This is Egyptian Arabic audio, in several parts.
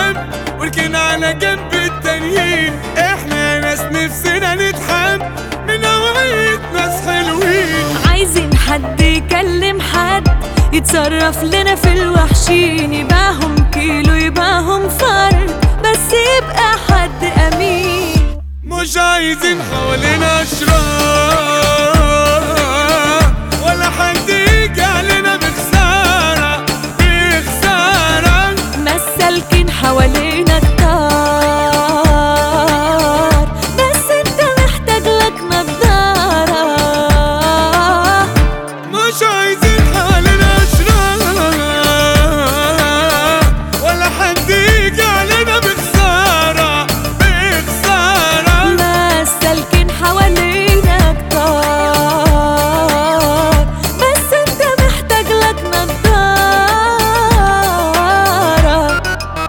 جنب ولكن على جنب التانيين احنا ناس نفسنا نتحب من نوعية ناس حلوين عايزين حد يكلم حد يتصرف لنا في الوحشين يباهم كيلو يباهم فرد بس يبقى حد امين مش عايزين حوالينا اشرار ولا حد يجي علينا بخسارة بخسارة مسالكين حوالينا كتار بس انت محتاج لك نضارة مش عايزين حوالينا اشرار ولا حد يجي علينا بخسارة بخسارة مسالكين حوالينا كتار بس انت محتاج لك نضارة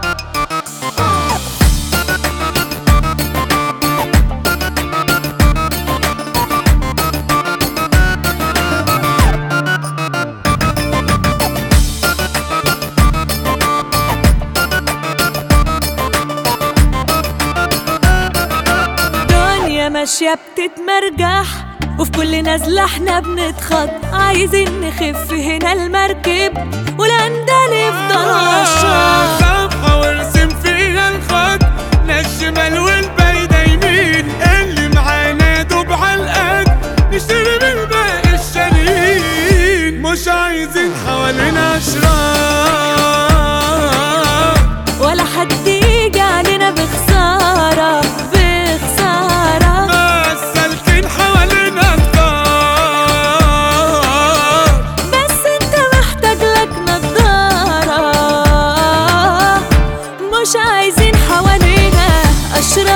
دنيا ماشية بتتمرجح وفي كل نزلة احنا بنتخض عايزين نخف هنا المركب والأندال يفضل عالشط صفحة وارسم فيها الخط لا الشمال والبايدة يمين اللي معانا دوب عالقد نشتري من باقي الشالين مش عايزين حوالينا اشرار ولا حد يجي علينا بخسارة بخسارة مسالكين حوالينا كتار بس انت محتاج لك نضارة مش عايزين حوالينا أشرار